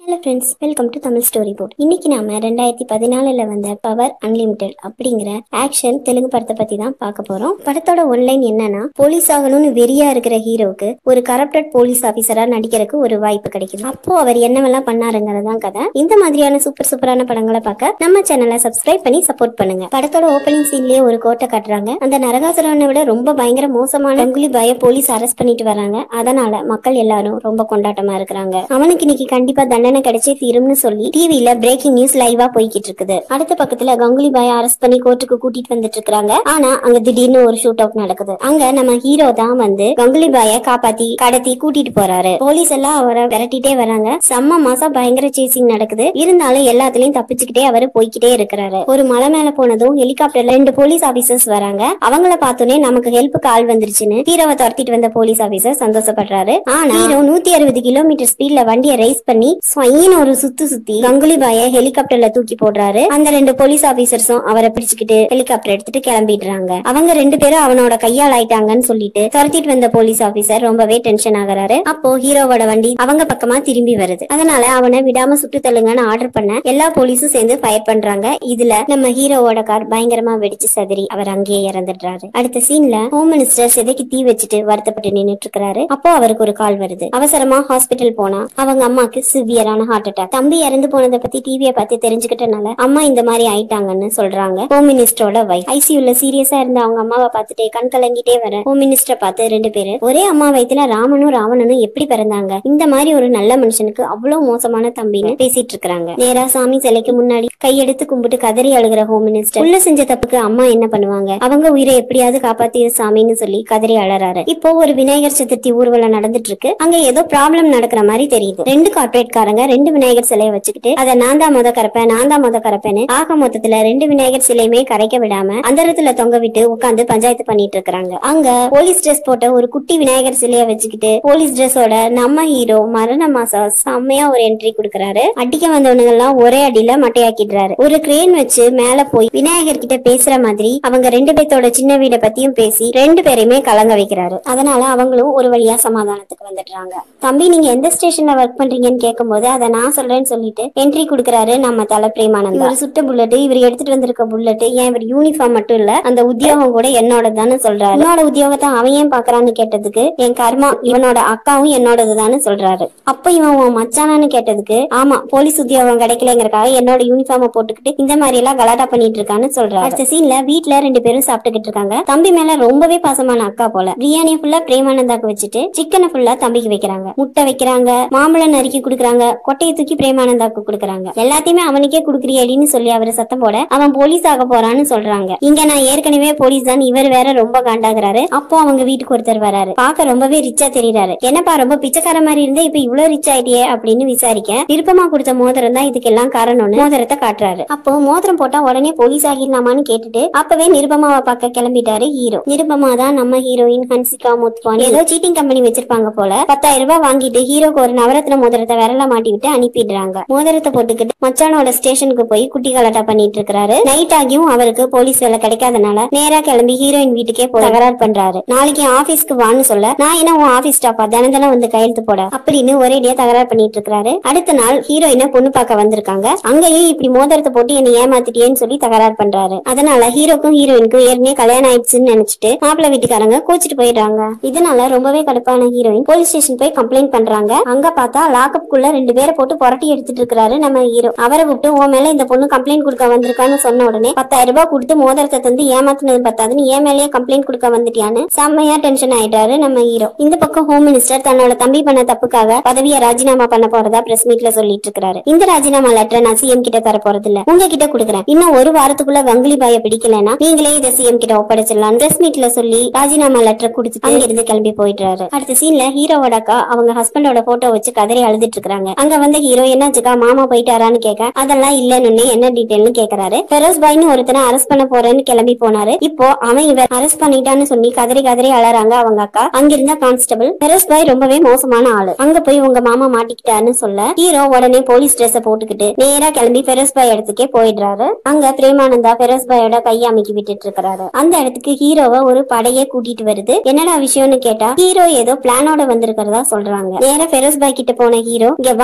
hello friends welcome to Tamil story board இன்னைக்கு நாம ரெண்டாயிரத்தி பதினாலுல வந்த பவர் அன்லிமிட்டெட் அப்படிங்கிற ஆக்ஷன் தெலுங்கு படத்தை பத்தி தான் பார்க்க போறோம் படத்தோட ஒன்லைன் என்னன்னா போலீஸ் ஆகணும்னு வெறியா இருக்கிற ஹீரோவுக்கு ஒரு கரப்டட் போலீஸ் ஆபீசரா நடிக்கிறதுக்கு ஒரு வாய்ப்பு கிடைக்குது அப்போ அவர் என்னவெல்லாம் பண்ணாருங்கிறதான் கதை இந்த மாதிரியான சூப்பர் சூப்பரான படங்களை பார்க்க நம்ம சேனலை சப்ஸ்கிரைப் பண்ணி சப்போர்ட் பண்ணுங்க படத்தோட ஓப்பனிங் சீன்லயே ஒரு கோட்டை காட்டுறாங்க அந்த நரகாசுரனை விட ரொம்ப பயங்கர மோசமான கங்குலி பாய போலீஸ் அரெஸ்ட் பண்ணிட்டு வராங்க அதனால மக்கள் எல்லாரும் ரொம்ப கொண்டாட்டமா இருக்கிறாங்க அவனுக்கு இன்னைக்கு கண்டிப்பா தண்டனை கிடைச்சே தீரும்னு சொல்லி டிவில பிரேக்கிங் நியூஸ் லைவா போய்கிட்டு இருக்குது அடுத்த பக்கத்துல கங்குலி பாய அரெஸ்ட் பண்ணி கோர்ட்டுக்கு கூட்டிட்டு வந்துட்டு இருக்காங்க ஆனா அங்க திடீர்னு ஒரு ஷூட் அவுட் நடக்குது அங்க நம்ம ஹீரோ தான் வந்து கங்குலி பாய காப்பாத்தி கடத்தி கூட்டிட்டு போறாரு போலீஸ் எல்லாம் அவரை விரட்டிட்டே வராங்க செம்ம மாசம் பயங்கர சேசிங் நடக்குது இருந்தாலும் எல்லாத்துலயும் தப்பிச்சுக்கிட்டே அவரு போய்கிட்டே இருக்கிறாரு ஒரு மலை மேல போனதும் ஹெலிகாப்டர்ல ரெண்டு போலீஸ் ஆபீசர்ஸ் வராங்க அவங்கள பார்த்தோன்னே நமக்கு ஹெல்ப்புக்கு ஆள் வந்துருச்சுன்னு ஹீரோவை துரத்திட்டு வந்த போலீஸ் ஆபீசர் சந்தோஷப்படுறாரு ஆனா ஹீரோ நூத்தி அறுபது கிலோமீட்டர் ஸ்பீட்ல வண்டியை ரைஸ் பண்ணி ஸ்வைன்னு ஒரு சுத்து சுத்தி கங்குலி பாய ஹெலிகாப்டர்ல தூக்கி போடுறாரு அந்த ரெண்டு போலீஸ் ஆபீசர்ஸும் அவரை பிடிச்சுக்கிட்டு ஹெலிகாப்டர் எடுத்துட்டு கிளம்பிடுறாங்க அவங்க ரெண்டு பேரும் அவனோட கையால் ஆயிட்டாங்கன்னு சொல்லிட்டு துரத்திட்டு வந்த போலீஸ் ஆபீசர் ரொம்பவே டென்ஷன் ஆகுறாரு அப்போ ஹீரோவோட வண்டி அவங்க பக்கமா திரும்பி வருது அதனால அவனை விடாம சுட்டு தள்ளுங்கன்னு ஆர்டர் பண்ண எல்லா போலீஸும் சேர்ந்து ஃபயர் பண்றாங்க இதுல நம்ம ஹீரோவோட கார் பயங்கரமா வெடிச்சு சதறி அவர் அங்கேயே இறந்துடுறாரு அடுத்த சீன்ல ஹோம் மினிஸ்டர் சிதைக்கு தீ வச்சுட்டு வருத்தப்பட்டு நின்னுட்டு இருக்காரு அப்போ அவருக்கு ஒரு கால் வருது அவசரமா ஹாஸ்பிட்டல் போனா அவங்க அம்மாக்கு சிவியரான ஹார்ட் அட்டாக் தம்பி இறந்து போனதை பத்தி டிவியை பார்த்து தெரிஞ்சுக்கிட்டனால அம்மா இந்த மாதிரி ஆயிட்டாங்கன்னு சொல்றாங்க ஹோம் மினிஸ்டரோட வைஃப் ஐசியூல சீரியஸா இருந்த அவங்க அம்மாவை பார்த்துட்டே கண் கலங்கிட்டே வர ஹோம் மினிஸ்டரை பார்த்து ரெண்டு பேரு ஒரே அம்மா வயித்துல ராமனும் ராவணனும் எப்படி பிறந்தாங்க இந்த மாதிரி ஒரு நல்ல மனுஷனுக்கு அவ்வளவு மோசமான தம்பின்னு பேசிட்டு இருக்காங்க நேரா சாமி சிலைக்கு முன்னாடி கையெடுத்து கும்பிட்டு கதறி அழுகிற ஹோம் மினிஸ்டர் உள்ள செஞ்ச தப்புக்கு அம்மா என்ன பண்ணுவாங்க அவங்க உயிரை எப்படியாவது காப்பாத்திய சாமின்னு சொல்லி கதறி அழறாரு இப்போ ஒரு விநாயகர் சதுர்த்தி ஊர்வலம் நடந்துட்டு இருக்கு அங்க ஏதோ ப்ராப்ளம் நடக்கிற மாதிரி தெரியுது ரெண்டு கார்பரேட் காரங்க ரெண்டு விநாயகர் சிலையை வச்சுக்கிட்டு அதை நான் தான் முத கரப்பேன் நான் தான் முத கரப்பேன்னு ஆக மொத்தத்துல ரெண்டு விநாயகர் சிலையுமே கரைக்க விடாம அந்தரத்துல தொங்க விட்டு உட்காந்து பஞ்சாயத்து பண்ணிட்டு இருக்காங்க அங்க போலீஸ் ட்ரெஸ் போட்ட ஒரு குட்டி விநாயகர் சிலையை வச்சுக்கிட்டு போலீஸ் ட்ரெஸ்ஸோட நம்ம ஹீரோ மரண மாசம் செம்மையா ஒரு என்ட்ரி கொடுக்கறாரு அடிக்க வந்தவனுங்க எல்லாம் ஒரே அடியில மட்டையாக்கிடுறாரு ஒரு கிரேன் வச்சு மேல போய் விநாயகர் கிட்ட பேசுற மாதிரி அவங்க ரெண்டு பேர்த்தோட சின்ன வீட பத்தியும் பேசி ரெண்டு பேரையுமே கலங்க வைக்கிறாரு அதனால அவங்களும் ஒரு வழியா சமாதானத்துக்கு வந்துடுறாங்க தம்பி நீங்க எந்த ஸ்டேஷன்ல ஒர்க் பண்றீங்கன்னு கேட்கும்போது அதை நான் சொல்றேன்னு சொல்லிட்டு என்ட்ரி கொடுக்கறாரு நம்ம தல பிரேமானந்த் இவர் சுட்ட புல்லட் இவர் எடுத்துட்டு வந்திருக்க புல்லட் ஏன் இவர் யூனிஃபார்ம் மட்டும் இல்ல அந்த உத்தியோகம் கூட என்னோட தானே சொல்றாரு என்னோட உத்தியோகத்தை அவன் ஏன் பாக்குறான்னு கேட்டதுக்கு என் கர்மா இவனோட அக்காவும் என்னோடதுதான்னு சொல்றாரு அப்ப இவன் உன் மச்சானான்னு கேட்டதுக்கு ஆமா போலீஸ் உத்தியோகம் கிடைக்கலங்கிறக்காக என்னோட யூனிஃபார்ம போட்டுக்கிட்டு இந்த மாதிரி எல்லாம் கலாட்டா பண்ணிட்டு இருக்கான்னு சொல்றாரு அடுத்த சீன்ல வீட்ல ரெண்டு பேரும் சாப்பிட்டுக்கிட்டு இருக்காங்க தம்பி மேல ரொம்பவே பாசமான அக்கா போல பிரியாணி ஃபுல்லா பிரேமானந்தாக்கு வச்சுட்டு சிக்கனை ஃபுல்லா தம்பிக்கு வைக்கிறாங்க முட்டை வைக்கிறாங்க மாம்பழம் நறுக்கி கொடுக்குறாங்க கொட்டையை தூக்கி பிரேமானந்தாக்கு கொடுக்குறாங்க எல்லாத்தையுமே அவனுக்கே குடுக்குறியடின்னு சொல்லி அவர் சத்தம் போட அவன் போலீஸ் ஆக போறான்னு சொல்றாங்க இங்க நான் ஏற்கனவே போலீஸ் தான் இவர் வேற ரொம்ப காண்டாகிறாரு அப்போ அவங்க வீட்டுக்கு ஒருத்தர் வராரு பார்க்க ரொம்பவே ரிச்சா தெரியறாரு என்னப்பா ரொம்ப பிச்சைக்கார மாதிரி இருந்தா இப்ப இவ்வளவு ரிச் ஆயிட்டியே அப்படின்னு விசாரிக்க விருப்பமா கொடுத்த மோதிரம் தான் இதுக்கெல்லாம் காரணம்னு மோதிரத்தை காட்டுறாரு அப்போ மோதிரம் போட்டா உடனே போலீஸ் ஆகிடலாமான்னு கேட்டுட்டு அப்பவே நிருபமாவை பார்க்க கிளம்பிட்டாரு ஹீரோ நிருபமா தான் நம்ம ஹீரோயின் ஹன்சிகா முத்துவான் ஏதோ சீட்டிங் கம்பெனி வச்சிருப்பாங்க போல பத்தாயிரம் ரூபாய் வாங்கிட்டு ஹீரோக்கு ஒரு நவரத்ன மோதிரத்தை விரல மாட்டி விட்டு அனுப்பிடுறாங்க மோதிரத்தை போட்டுக்கிட்டு மச்சானோட ஸ்டேஷனுக்கு போய் குட்டி கலாட்டா பண்ணிட்டு இருக்காரு நைட் ஆகியும் அவருக்கு போலீஸ் வேலை கிடைக்காதனால நேரா கிளம்பி ஹீரோயின் வீட்டுக்கே போய் தகராறு பண்றாரு நாளைக்கு ஆபீஸ்க்கு வான்னு சொல்ல நான் என்ன உன் ஆபீஸ் ஸ்டாப்பா தினம் தினம் வந்து கையெழுத்து போட அப்படின்னு ஒரேடியா தகராறு பண்ணிட்டு இருக்காரு அடுத்த நாள் ஹீரோயினை பொண்ணு பார்க்க வந்திருக்காங்க அங்கேயும் இப்படி மோதிரத்தை போட்டு என்னை ஏமாத்திட்டியேன்னு சொல்லி தகராறு பண்றாரு அதனால ஹீரோக்கும் ஹீரோயினுக்கும் ஏற்கனவே கல்யாணம் ஆயிடுச்சுன்னு நினைச்சிட்டு மாப்பிள்ளை வீட்டுக்காரங்க கோச்சிட்டு போயிடுறாங்க இதனால ரொம்பவே கடுப்பான ஹீரோயின் போலீஸ் ஸ்டேஷன் போய் கம்ப்ளைண்ட் பண்றாங்க அங்க பார்த்தா லாக்அப் குள்ள ரெண்டு பேரை போட்டு புரட்டி எடுத்துட்டு இருக்காரு நம்ம ஹீரோ அவரை கூப்பிட்டு உன் மேல இந்த பொண்ணு கம்ப்ளைண்ட் கொடுக்க வந்திருக்கான்னு சொன்ன உடனே பத்தாயிரம் ரூபாய் கொடுத்து மோதிரத்தை தந்து ஏமாத்தினது பத்தாதுன்னு ஏன் மேலேயே கம்ப்ளைண்ட் கொடுக்க வந்துட்டியான்னு செம்மையா டென்ஷன் ஆயிட்டாரு நம்ம ஹீரோ இந்த பக்கம் ஹோம் மினிஸ்டர் தன்னோட தம்பி பண்ண தப்புக்காக பதவியை ராஜினாமா பண்ண போறதா பிரஸ் மீட்ல சொல்லிட்டு இருக்காரு இந்த ராஜினாமா லெட்டரை நான் சிஎம் கிட்ட தர போறது இல்ல உங்க கிட்ட கொடுக்குறேன் இன்னும் ஒரு வாரத்துக்குள்ள கங்குலி பாய பிடிக்கலனா நீங்களே இதை சிஎம் கிட்ட ஒப்படைச்சிடலாம் பிரஸ் மீட்ல சொல்லி ராஜினாமா லெட்டர் கொடுத்துட்டு அங்க இருந்து கிளம்பி போயிடுறாரு அடுத்த சீன்ல ஹீரோவோட அக்கா அவங்க ஹஸ்பண்டோட போட்டோ வச்சு கதறி அழுதுட்டு இருக்காங்க அங்க வந்த ஹீரோ என்னாச்சுக்கா மாமா போயிட்டாரான்னு கேட்க அதெல்லாம் இல்லன்னு என்ன டீடைல்னு கேக்குறாரு ஃபெரோஸ் பாய்னு ஒருத்தனை அரெஸ்ட் பண்ண போறேன்னு கிளம்பி போனாரு இப்போ அவன் இவர் அரெஸ்ட் பண்ணிட்டான்னு சொல்லி கதறி கதறி அழறாங்க அவங்க அக்கா அங்கிருந்த கான்ஸ்டபிள் ஃபெரோஸ் பாய் ரொம்பவே மோசமான ஆளு அங்க போய் உங்க மாமா மாட்டிக்கிட்டாருன்னு சொல்ல ஹீரோ உடனே போலீஸ் ட்ரெஸ் போட்டுக்கிட்டு நேரா கிளம்பி ஃபெரோஸ் பாய் இடத்துக்கே போயிடுறாரு அங்க பிரேமானந்தா ஃபெரோஸ் பாயோட கையை அமைக்கி விட்டுட்டு இருக்காரு அந்த இடத்துக்கு ஹீரோவை ஒரு படையே கூட்டிட்டு வருது என்னடா விஷயம்னு கேட்டா ஹீரோ ஏதோ பிளானோட வந்திருக்கிறதா சொல்றாங்க நேரா ஃபெரோஸ் பாய் கிட்ட போன ஹீரோ இங்க வா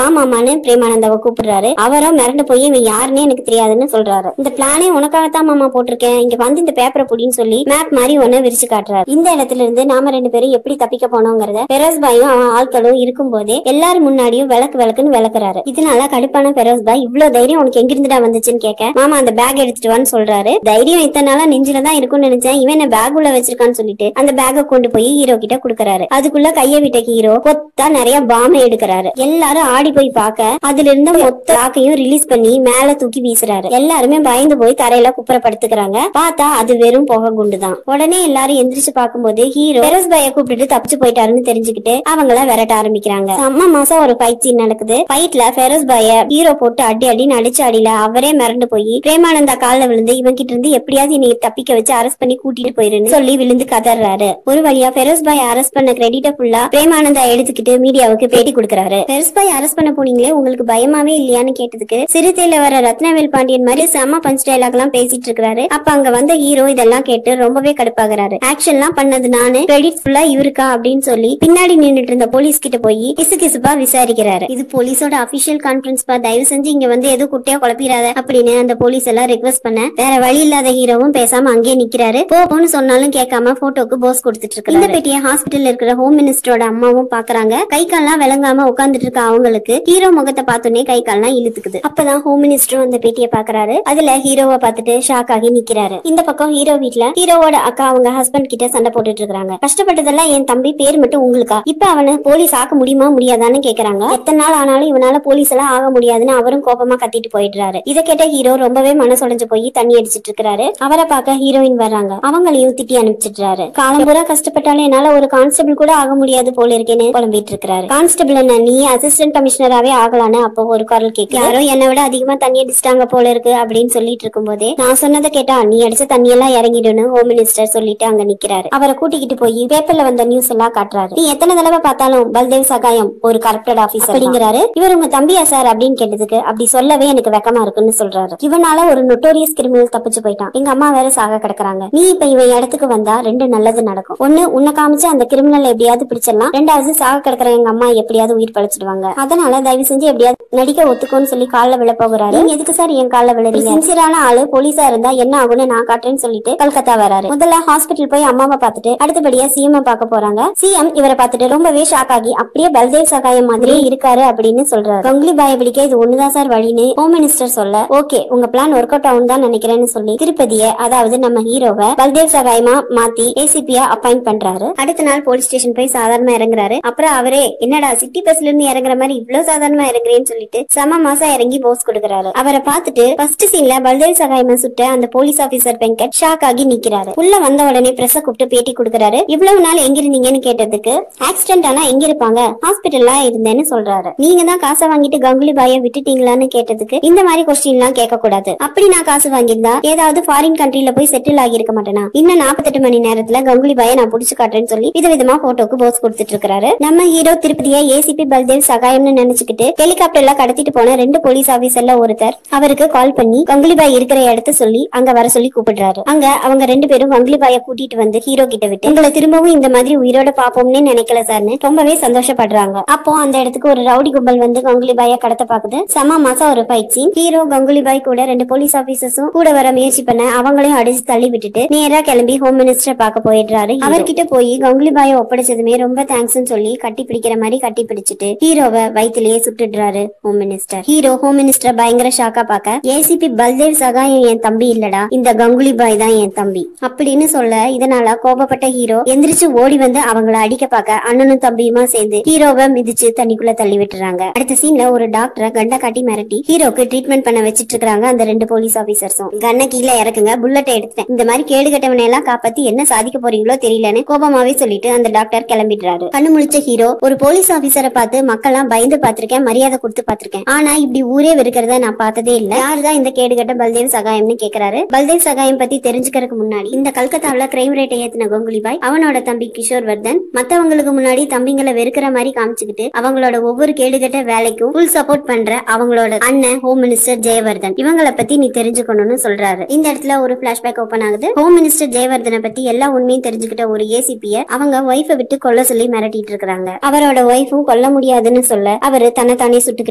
மாமான்னு பிரேமானந்தாவை கூப்பிடுறாரு அவரும் மிரண்டு போய் இவன் யாருன்னே எனக்கு தெரியாதுன்னு சொல்றாரு இந்த பிளானே உனக்காகத்தான் மாமா போட்டிருக்கேன் இங்க வந்து இந்த பேப்பரை புடின்னு சொல்லி மேப் மாதிரி ஒண்ணு விரிச்சு காட்டுறாரு இந்த இடத்துல இருந்து நாம ரெண்டு பேரும் எப்படி தப்பிக்க போனோங்கிறத பெரோஸ் பாயும் அவன் ஆட்களும் இருக்கும் போதே எல்லாரும் முன்னாடியும் விளக்கு விளக்குன்னு விளக்குறாரு இதனால கடுப்பான பெரோஸ் பாய் இவ்வளவு தைரியம் உனக்கு எங்கிருந்துடா வந்துச்சுன்னு கேட்க மாமா அந்த பேக் எடுத்துட்டு வான்னு சொல்றாரு தைரியம் இத்தனை நாளா நெஞ்சில தான் இருக்கும்னு நினைச்சேன் இவன் என்ன பேக் உள்ள வச்சிருக்கான்னு சொல்லிட்டு அந்த பேக்கை கொண்டு போய் ஹீரோ கிட்ட கொடுக்கறாரு அதுக்குள்ள கைய விட்ட ஹீரோ கொத்தா நிறைய பாமை எடுக்கிறாரு எல்லாரும் ஆடி போய் பார்க்க அதுல இருந்த மொத்த ராக்கையும் ரிலீஸ் பண்ணி மேல தூக்கி வீசுறாரு எல்லாருமே பயந்து போய் தரையில குப்புறப்படுத்துக்கிறாங்க பார்த்தா அது வெறும் புகை குண்டுதான் உடனே எல்லாரும் எந்திரிச்சு பார்க்கும்போது ஹீரோ பெரோஸ் பாய கூப்பிட்டுட்டு தப்பிச்சு போயிட்டாருன்னு தெரிஞ்சுக்கிட்டு அவங்கள விரட்ட ஆரம்பிக்கிறாங்க செம்ம மாசம் ஒரு ஃபைட் சீன் நடக்குது ஃபைட்ல ஃபெரோஸ் பாய ஹீரோ போட்டு அடி அடி நடிச்ச அடியில அவரே மிரண்டு போய் பிரேமானந்தா கால்ல விழுந்து இவன் கிட்ட இருந்து எப்படியாவது என்னை தப்பிக்க வச்சு அரெஸ்ட் பண்ணி கூட்டிட்டு போயிருன்னு சொல்லி விழுந்து கதறாரு ஒரு வழியா ஃபெரோஸ் பாய் அரெஸ்ட் பண்ண கிரெடிட்ட ஃபுல்லா பிரேமானந்தா எடுத்துக்கிட்டு மீடியாவுக்கு பேட்டி கொடுக்கறாரு ஃபெரோஸ் பாய் அரெஸ்ட் பண்ண போனீங்களே உங்களுக்கு பயமாவே இல்லையான்னு கேட்டதுக்கு சிறுத்தையில வர ரத்னவேல் பாண்டியன் மாதிரி செம்ம பஞ்ச் டைலாக் எல்லாம் பேசிட்டு இருக்காரு அப்ப அங்க வந்த ஹீரோ இதெல்லாம் கேட்டு ரொம்பவே கடுப்பாகிறாரு ஆக்ஷன் எல்லாம் பண்ணது நானு கிரெடிட் ஃபுல்லா இவருக்கா அப்படின்னு சொல்லி பின்னாடி நின்னுட்டு இருந்த போலீஸ் கிட்ட போய் கிசு கிசுப்பா விசாரிக்கிறாரு இது போலீஸோட அபிஷியல் கான்பரன்ஸ் பா தயவு செஞ்சு இங்க வந்து எதுவும் குட்டையா குழப்பிடாத அப்படின்னு அந்த போலீஸ் எல்லாம் ரெக்வஸ்ட் பண்ண வேற வழி இல்லாத ஹீரோவும் பேசாம அங்கேயே நிக்கிறாரு போ போன்னு சொன்னாலும் கேட்காம போட்டோக்கு போஸ் கொடுத்துட்டு இருக்காரு இந்த பெட்டியை ஹாஸ்பிட்டல்ல இருக்கிற ஹோம் மினிஸ்டரோட அம்மாவும் பாக்குறாங்க கை கால்லாம் விளங்காம உட்கார்ந்துட்டு இருக்க அவங்களுக்கு ஹீரோ முகத்தை பார்த்தோன்னே கை கால்லாம் இழுத்துக்குது அப்பதான் ஹோம் மினிஸ்டரும் அந்த பெட்டியை பாக்குறாரு அதுல ஹீரோவை பார்த்துட்டு ஷாக் ஆகி நிக்கிறாரு இந்த பக்கம் ஹீரோ வீட்ல ஹீரோவோட அக்கா அவங்க ஹஸ்பண்ட் கிட்ட சண்டை போட்டுட்டு இருக்காங்க கஷ்டப்பட்டதெல்லாம் என் தம்பி பேர் மட்டும் உங்களுக்கா இப்ப அவனை போலீஸ் ஆக்க முடியுமா முடியாதான்னு கேக்குறாங்க எத்தனை நாள் ஆனாலும் இவனால போலீஸ் எல்லாம் ஆக முடியாதுன்னு அவரும் கோபமா கத்திட்டு போயிடுறாரு இதை கேட்ட ஹீரோ ரொம்பவே மனசுடைஞ்சு போய் தண்ணி அடிச்சிட்டு இருக்காரு அவரை பார்க்க ஹீரோயின் வர்றாங்க அவங்களையும் திட்டி அனுப்பிச்சிடுறாரு காலம் பூரா கஷ்டப்பட்டாலும் என்னால ஒரு கான்ஸ்டபிள் கூட ஆக முடியாது போல இருக்கேன்னு புலம்பிட்டு இருக்காரு கான்ஸ்டபிள் என்ன நீ அசிஸ்டன்ட் கமிஷனராவே ஆகலான்னு அப்போ ஒரு குரல் கேட்க யாரோ என்னை விட அதிகமா தண்ணி அடிச்சிட்டாங்க போல இருக்கு அப்படின்னு சொல்லிட்டு இருக்கும்போதே நான் சொன்னதை கேட்டா நீ அடிச்ச தண்ணி எல்லாம் இறங்கிடுன்னு ஹோம் மினிஸ்டர் சொல்லிட்டு அங்க நிக்கிறாரு அவரை கூட்டிக்கிட்டு போய் பேப்பர்ல வந்த நியூஸ் எல்லாம் காட்டுறாரு நீ எத்தனை தடவை பார்த்தாலும் பல்தேவ் சகாயம் ஒரு கரப்டட் ஆபீசர் அப்படிங்கிறாரு இவர் உங்க தம்பியா சார் அப்படின்னு கேட்டதுக்கு அப்படி சொல்லவே எனக்கு வெக்கமா இருக்குன்னு சொல்றாரு இவனால ஒரு நொட்டோரியஸ் கிரிமினல் தப்பிச்சு போயிட்டான் எங்க அம்மா வேற சாக கிடக்குறாங்க நீ இப்ப இவன் இடத்துக்கு வந்தா ரெண்டு நல்லது நடக்கும் ஒண்ணு உன்னை காமிச்சு அந்த கிரிமினல் எப்படியாவது பிடிச்சிடலாம் ரெண்டாவது சாக கிடக்குற எங்க அம்மா எப்படியாவது உயிர் பழிச்சிடுவாங்க அதனால தயவு செஞ்சு எப்படியாவது நடிக்க ஒத்துக்கோன்னு சொல்லி கால்ல விழ போகிறாரு நீங்க எதுக்கு சார் என் கால்ல விழுறீங்க சின்சியரான ஆளு போலீஸா இருந்தா என்ன ஆகும்னு நான் காட்டுறேன்னு சொல்லிட்டு கல்கத்தா வராரு முதல்ல ஹாஸ்பிட்டல் போய் அம்மாவை பார்த்துட்டு அடுத்தபடியா சிஎம் பார்க்க போறாங்க சிஎம் இவரை பார்த்துட்டு ரொம்பவே ஷாக் ஆகி அப்படியே பல்தேவ் சகாயம் மாதிரியே இருக்காரு அப்படின்னு சொல்றாரு கங்குலி பாய பிடிக்க இது ஒண்ணுதான் சார் வழின்னு ஹோம் மினிஸ்டர் சொல்ல ஓகே உங்க பிளான் ஒர்க் அவுட் ஆகும் தான் நினைக்கிறேன்னு சொல்லி திருப்பதிய அதாவது நம்ம ஹீரோவை பல்தேவ் சகாயமா மாத்தி ஏசிபியா அப்பாயிண்ட் பண்றாரு அடுத்த நாள் போலீஸ் ஸ்டேஷன் போய் சாதாரணமா இறங்குறாரு அப்புறம் அவரே என்னடா சிட்டி பஸ்ல இருந்து இறங்குற மாதிரி இவ்வளவு சாதாரணமா இறங்குறேன்னு சொல்லிட்டு செம மாசம் இறங்கி போஸ் கொடுக்கறாரு அவரை பார்த்துட்டு ஃபர்ஸ்ட் சீன்ல பல்தேவ் சகாயமா சுட்ட அந்த போலீஸ் ஆபீசர் வெங்கட் ஷாக் ஆகி நிக்கிறாரு உள்ள வந்த உடனே பிரஸ கூப்பிட்டு பேட்டி கொடுக்கறாரு இவ்வளவு நாள் எங்க இருந்தீங்கன்னு கேட்டதுக்கு ஆக்சிடென்ட் ஆனா எங்க இருப்பாங்க ஹாஸ்பிட்டல்ல இருந்தேன்னு சொல்றாரு நீங்க தான் காசை வாங்கிட்டு கங்குலி பாய விட்டுட்டீங்களான்னு கேட்டதுக்கு இந்த மாதிரி கொஸ்டின் எல்லாம் கேட்க கூடாது அப்படி நான் காசு வாங்கியிருந்தா ஏதாவது ஃபாரின் கண்ட்ரில போய் செட்டில் ஆகியிருக்க மாட்டேனா இன்னும் நாற்பத்தெட்டு மணி நேரத்துல கங்குலி பாய நான் புடிச்சு காட்டுறேன்னு சொல்லி விதவிதமா போட்டோக்கு போஸ் கொடுத்துட்டு இருக்காரு நம்ம ஹீரோ திருப்பதியா ஏசிபி பல்தேவ் சகாயம்னு நினைச்சுக்கிட்டு ஹெலிகாப்டர்ல கடத்திட்டு போன ரெண்டு போலீஸ் ஆபீசர்ல ஒருத்தர் அவருக்கு கால் பண்ணி கங்குலிபாய் இருக்கிற இடத்த சொல்லி அங்க வர சொல்லி கூப்பிடுறாரு அங்க அவங்க ரெண்டு பேரும் கங்குலிபாய கூட்டிட்டு வந்து ஹீரோ கிட்ட விட்டு உங்களை திரும்பவும் இந்த மாதிரி உயிரோட பாப்போம்னு நினைக்கல சார்னு ரொம்பவே சந்தோஷப்படுறாங்க அப்போ அந்த இடத்துக்கு ஒரு ரவுடி கும்பல் வந்து கங்குலிபாய கடத்த பாக்குது செம மாசம் ஒரு ஃபைட் சீன் ஹீரோ கங்குலிபாய் கூட ரெண்டு போலீஸ் ஆபீசர்ஸும் கூட வர முயற்சி பண்ண அவங்களையும் அடிச்சு தள்ளி விட்டுட்டு நேரா கிளம்பி ஹோம் மினிஸ்டர் பார்க்க போயிடுறாரு அவர்கிட்ட போய் கங்குலிபாய ஒப்படைச்சதுமே ரொம்ப தேங்க்ஸ்னு சொல்லி கட்டி பிடிக்கிற மாதிரி கட்டி பிடிச்சிட்டு ஹீரோவை வயித்திலேயே சுட்டுடுறாரு home minister hero home minister பயங்கர ஷாக்கா பார்க்க ஏசிபி பல்தேவ் சகாயம் என் தம்பி இல்லடா இந்த கங்குலி பாய் தான் என் தம்பி அப்படின்னு சொல்ல இதனால கோபப்பட்ட ஹீரோ எந்திரிச்சு ஓடி வந்து அவங்கள அடிக்க பார்க்க அண்ணனும் தம்பியுமா சேர்ந்து ஹீரோவை மிதிச்சு தண்ணிக்குள்ள தள்ளி விட்டுறாங்க அடுத்த சீன்ல ஒரு டாக்டரை கண்ட காட்டி மிரட்டி ஹீரோக்கு ட்ரீட்மெண்ட் பண்ண வச்சிட்டு இருக்காங்க அந்த ரெண்டு போலீஸ் ஆபீசர்ஸும் கண்ணை கீழே இறக்குங்க புல்லட்டை எடுத்துட்டேன் இந்த மாதிரி கேடு கட்டவனை எல்லாம் காப்பாத்தி என்ன சாதிக்க போறீங்களோ தெரியலன்னு கோபமாவே சொல்லிட்டு அந்த டாக்டர் கிளம்பிடுறாரு கண்ணு முழிச்ச ஹீரோ ஒரு போலீஸ் ஆபீசரை பார்த்து மக்கள்லாம் பயந்து பார்த்திருக்கேன் மரியாதை கொடுத்து பார்த்திருக்கேன் ஆனா இப்படி ஊரே வெறுக்கிறத நான் பார்த்ததே இல்ல யாருதான் இந்த கேடுகட்ட பல்தேவ் சகாயம்னு கேக்குறாரு பல்தேவ் சகாயம் பத்தி தெரிஞ்சுக்கிறதுக்கு முன்னாடி இந்த கல்கத்தாவுல கிரைம் ரேட்டை ஏத்தின கங்குலிபாய் அவனோட தம்பி கிஷோர் வர்தன் மத்தவங்களுக்கு முன்னாடி தம்பிங்களை வெறுக்கிற மாதிரி காமிச்சுக்கிட்டு அவங்களோட ஒவ்வொரு கேடுகட்ட வேலைக்கும் ஃபுல் சப்போர்ட் பண்ற அவங்களோட அண்ணன் ஹோம் மினிஸ்டர் ஜெயவர்தன் இவங்களை பத்தி நீ தெரிஞ்சுக்கணும்னு சொல்றாரு இந்த இடத்துல ஒரு பிளாஷ்பேக் ஓபன் ஆகுது ஹோம் மினிஸ்டர் ஜெயவர்தனை பத்தி எல்லா உண்மையும் தெரிஞ்சுக்கிட்ட ஒரு ஏசிபிய அவங்க ஒய்ஃபை விட்டு கொல்ல சொல்லி மிரட்டிட்டு இருக்காங்க அவரோட ஒய்ஃபும் கொல்ல முடியாதுன்னு சொல்ல அவரு தன்னை தானே சுட்டுக்கிட்டே